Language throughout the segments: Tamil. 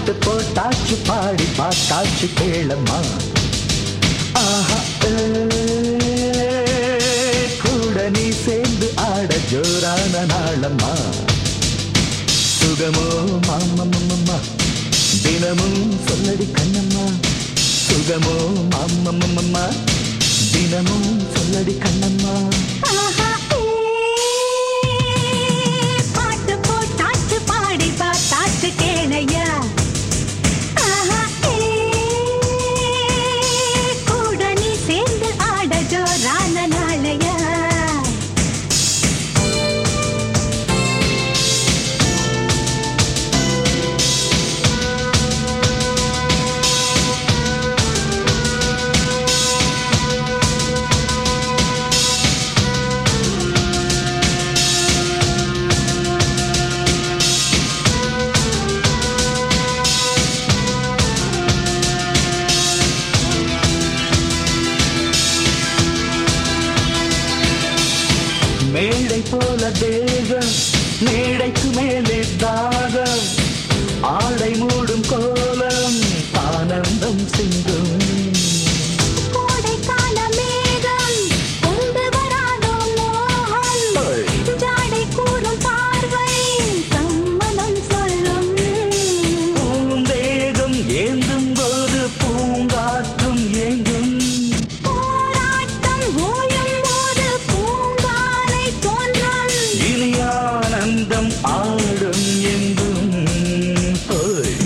பாட்டு போட்டாச்சு பாடி பார்த்தாச்சு கேளம்மா ஆஹா ஏ, கூட நீ சேர்ந்து ஆட ஜோரான நாளம்மா சுகமோ மாமம்மம்மா தினமும் சொல்லடி கண்ணம்மா சுகமோ மாமம்மம்மா தினமும் சொல்லடி கண்ணம்மா ஆஹா, ஏ, பாட்டு போட்டாச்சு பாடி பார்த்தாச்சு கேளையா ஆஹா, ஏ, கூட நீ சேர்ந்து ஆட ஜோரான நாளையா மேடை போல தேகம் மேடைக்கு மேலே தாகம் ஆடை மூடும் கோலம் ஆனந்தம் சிந்தும் கோடைக்கால மேகம் கொண்டு வராதோ மோகம் ஓய். ஜாடை கூறும் பார்வை சம்மதம் சொல்லும் பூந்தேகம் ஏந்தும் போது பூங்காற்றும் ஏங்கும் போராட்டம் ஓயும் போது பூங்காலை தோன்றும் இனி ஆனந்தம் ஆடும் எங்கும் ஓய்.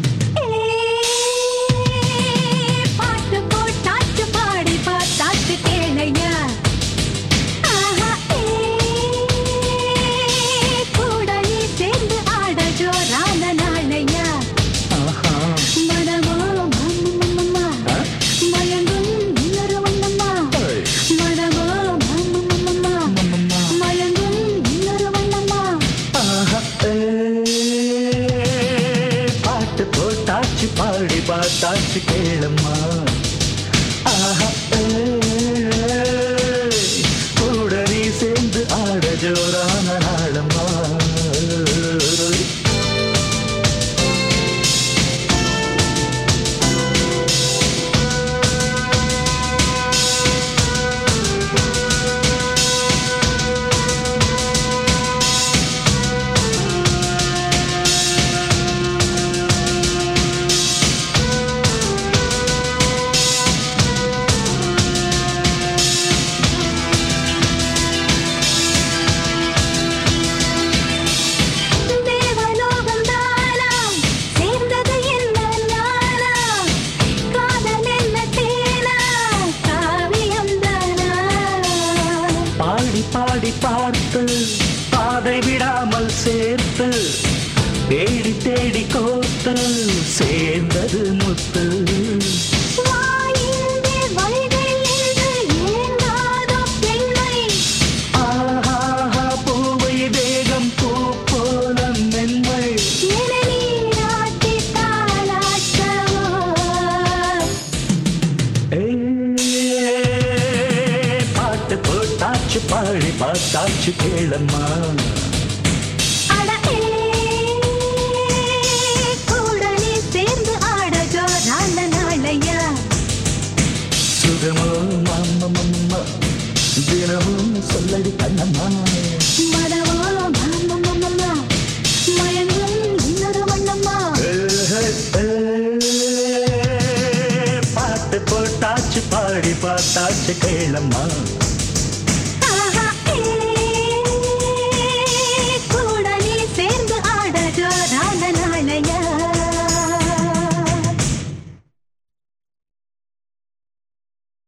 பாட்டு போட்டாச்சு பாடி பார்த்தாச்சு கேளையா ஆஹா, ஏ, கூட நீ சேர்ந்து ஆட ஜோரான நாளையா ஆஹா. மனமோ மம்மம்மம்மா ஆ? மயங்கும் இன்னொரு வண்ணம்மா ஓய். மனமோ மம்மம்மம்மா மம்மம்மா. மயங்கும் இன்னொரு வண்ணம்மா ஆஹா, ஏ, பாட்டு போட்டாச்சு பாடி பார்த்தாச்சு கேளம்மா ஆஹா, ஏ, கூட நீ சேர்ந்து ஆட ஜோரான நாளம்மா தேவலோகம் தானாம் சேர்ந்தது என்ன நானாம் காதல் என்ன தேனா காவியம் தானா பாடி பாடி பார்த்து பாதை விடாமல் சேர்த்து தேடி தேடி கோத்து சேர்ந்தது முத்து வாயின்றி வைகை என்று ஏங்காதோ பெண்மை ஆஹாஹா பூவை தேகம் பூ போல மென்மை என நீராட்டி தாலாட்டவோ ஏ, பாட்டு போட்டாச்சு பாடி பார்த்தாச்சு கேளம்மா அட ஏ, கூட நீ சேர்ந்து ஆட ஜோரான நாளையா சுகமோ மாமம்மா தினமும் சொல்லடி கண்ணம்மா மனமோ மாமம்மம்மா மயங்கும் இன்னொரு வண்ணம்மா பாட்டு போட்டாச்சு பாடி பார்த்தாச்சு கேளம்மா